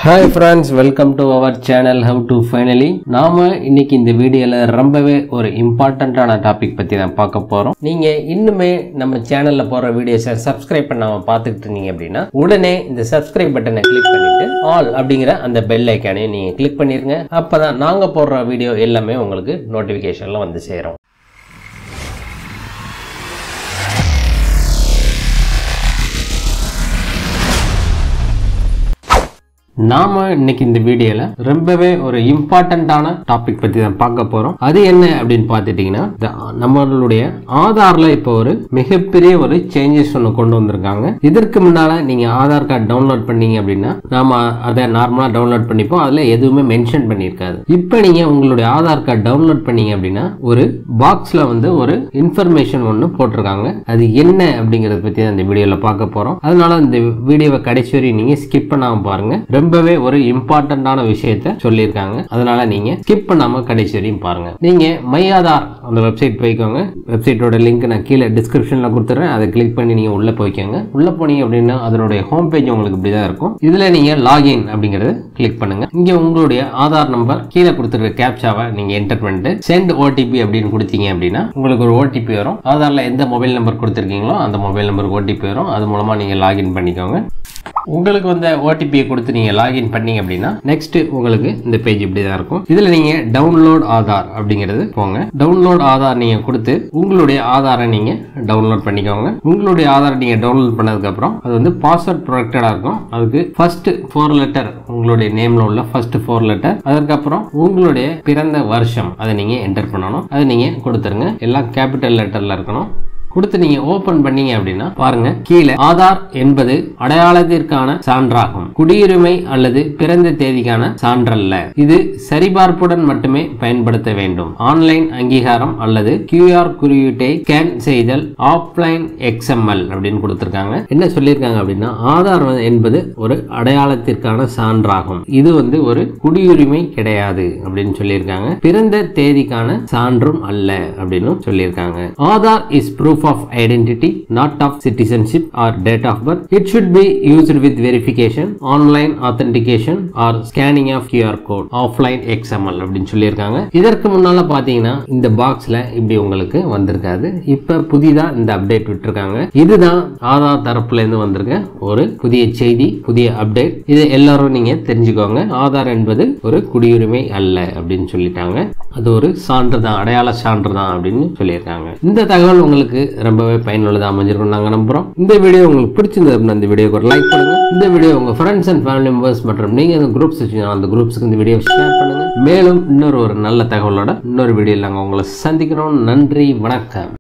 Hi friends welcome to our channel how to finally நாம இன்னைக்கு இந்த வீடியோல ரொம்பவே ஒரு இம்பார்ட்டண்ட்டான டாபிக் பத்தி தான் பார்க்க போறோம் நீங்க இன்னுமே நம்ம சேனல்ல போற வீடியோஸை சப்ஸ்கிரைப் பண்ணாம பார்த்துக்கிட்டு இருந்தீங்க அப்படின்னா உடனே இந்த சப்ஸ்கிரைப் பட்டனை கிளிக் பண்ணிட்டு ஆல் அப்படிங்கிற அந்த பெல் ஐக்கானையும் நீங்க கிளிக் பண்ணிருங்க அப்பதான் நாங்க போடுற வீடியோ எல்லாமே உங்களுக்கு நோட்டிபிகேஷன்ல வந்து சேரும் நாம இன்னைக்கு இந்த வீடியோல ரொம்பவே ஒரு இம்பார்ட்டண்ட்டான டாபிக் பத்தி தான் பார்க்க போறோம் அது என்ன அப்படின்னு பார்த்துட்டீங்கன்னா இந்த நம்மளுடைய ஆதார்ல இப்போ ஒரு மிகப்பெரிய ஒரு சேஞ்சஸ் ஒன்று கொண்டு வந்திருக்காங்க இதற்கு முன்னால நீங்க ஆதார் கார்டு டவுன்லோட் பண்ணீங்க அப்படின்னா நாம அதை நார்மலா டவுன்லோட் பண்ணிப்போம் அதுல எதுவுமே மென்ஷன் பண்ணியிருக்காது இப்போ நீங்க உங்களுடைய ஆதார் கார்டு டவுன்லோட் பண்ணீங்க அப்படின்னா ஒரு பாக்ஸ்ல வந்து ஒரு இன்ஃபர்மேஷன் ஒன்று போட்டிருக்காங்க அது என்ன அப்படிங்கறத பத்தி தான் இந்த வீடியோல பார்க்க போறோம் அதனால இந்த வீடியோவை கடைசி வரையும் நீங்க ஸ்கிப் பண்ணாம பாருங்க ரொம்பவே ஒரு இம்பார்ட்டன்டான விஷயத்த சொல்லியிருக்காங்க அதனால நீங்க ஸ்கிப் பண்ணாம கடைசி வரையும் பாருங்க நீங்க மை ஆதார் அந்த வெப்சைட் போய்க்கோங்க வெப்சைட்டோட லிங்க் நான் கீழே டிஸ்கிரிப்ஷன்ல கொடுத்துறேன் அதை கிளிக் பண்ணி நீங்க உள்ள போய்க்கோங்க உள்ள போனீங்க அப்படின்னா அதனுடைய ஹோம் பேஜ் உங்களுக்கு இப்படிதான் இருக்கும் இதுல நீங்க லாகின் அப்படிங்கறத கிளிக் பண்ணுங்க இங்க உங்களுடைய ஆதார் நம்பர் கீழே கொடுத்துருக்க கேப்சாவை நீங்க என்டர் பண்ணிட்டு சென்ட் ஓடிபி அப்படின்னு கொடுத்தீங்க அப்படின்னா உங்களுக்கு ஒரு ஓடிபி வரும் ஆதார்ல எந்த மொபைல் நம்பர் கொடுத்துருக்கீங்களோ அந்த மொபைல் நம்பருக்கு ஓடிபி வரும் அது மூலமா நீங்க லாகின் பண்ணிக்கோங்க உங்களுக்கு வந்த ஓடிபியை கொடுத்து நீங்க லாகின் பண்ணீங்க அப்படின்னா நெக்ஸ்ட் உங்களுக்கு இந்த பேஜ் இப்படி தான் இருக்கும் இதுல நீங்க டவுன்லோட் ஆதார் அப்படிங்கிறது போங்க டவுன்லோட் ஆதார் நீங்க கொடுத்து உங்களுடைய ஆதாரை நீங்க டவுன்லோட் பண்ணிக்கோங்க உங்களுடைய ஆதார் நீங்க டவுன்லோட் பண்ணதுக்கு அப்புறம் அது வந்து பாஸ்வேர்ட் ப்ரொடெக்டடா இருக்கும் அதுக்கு ஃபர்ஸ்ட் ஃபோர் லெட்டர் உங்களுடைய நேம்ல உள்ள ஃபர்ஸ்ட் ஃபோர் லெட்டர் அதுக்கப்புறம் உங்களுடைய பிறந்த வருஷம் அதை நீங்க என்டர் பண்ணணும் அதை நீங்க கொடுத்துருங்க எல்லாம் கேபிட்டல் லெட்டர்ல இருக்கணும் கொடுத்து நீங்க ஓபன் பண்ணீங்க அப்படின்னா பாருங்க கீழே ஆதார் என்பது அடையாளத்திற்கான சான்றாகும் குடியுரிமை அல்லது பிறந்த தேதிக்கான சான்றல்ல இது சரிபார்ப்புடன் மட்டுமே பயன்படுத்த வேண்டும் ஆன்லைன் அங்கீகாரம் அல்லது கியூஆர் குறியீட்டை ஸ்கேன் செய்தல் ஆஃப்லைன் எக்ஸ்எம்எல் அப்படின்னு கொடுத்திருக்காங்க என்ன சொல்லியிருக்காங்க அப்படின்னா ஆதார் வந்து என்பது ஒரு அடையாளத்திற்கான சான்றாகும் இது வந்து ஒரு குடியுரிமை கிடையாது அப்படின்னு சொல்லியிருக்காங்க பிறந்த தேதிக்கான சான்றும் அல்ல அப்படின்னு சொல்லியிருக்காங்க Aadhaar is proof of identity, not of citizenship or date of birth. It should be used with verification, online authentication or scanning of QR code, offline XML அப்படின்னு சொல்லியிருக்காங்க இதற்கு முன்னால பாத்தீங்கன்னா இந்த பாக்ஸ்ல இப்படி உங்களுக்கு வந்திருக்காது இப்ப புதிதா இந்த அப்டேட் விட்டுருக்காங்க இதுதான் ஆதார் தரப்புல இருந்து வந்திருக்க ஒரு புதிய செய்தி புதிய அப்டேட் இது எல்லாரும் நீங்க தெரிஞ்சுக்கோங்க ஆதார் என்பது ஒரு குடியுரிமை அல்ல அப்படின்னு சொல்லிட்டாங்க அது ஒரு சான்று தான் அடையாள சான்று தான் அப்படின்னு சொல்லியிருக்காங்க இந்த தகவல் உங்களுக்கு ரொம்பவே பயனுள்ளதாக அமைஞ்சிருக்கும் நாங்கள் நம்புறோம் இந்த வீடியோ உங்களுக்கு பிடிச்சிருந்தது அப்படின்னா இந்த வீடியோக்கு ஒரு லைக் பண்ணுங்க இந்த வீடியோ உங்க ஃப்ரெண்ட்ஸ் அண்ட் ஃபேமிலி மெம்பர்ஸ் மற்றும் நீங்க அந்த குரூப்ஸ் வச்சுக்கோங்க அந்த குரூப்ஸ்க்கு இந்த வீடியோ ஷேர் பண்ணுங்க மேலும் இன்னொரு ஒரு நல்ல தகவலோட இன்னொரு வீடியோவில் நாங்கள் உங்களை சந்திக்கிறோம் நன்றி வணக்கம்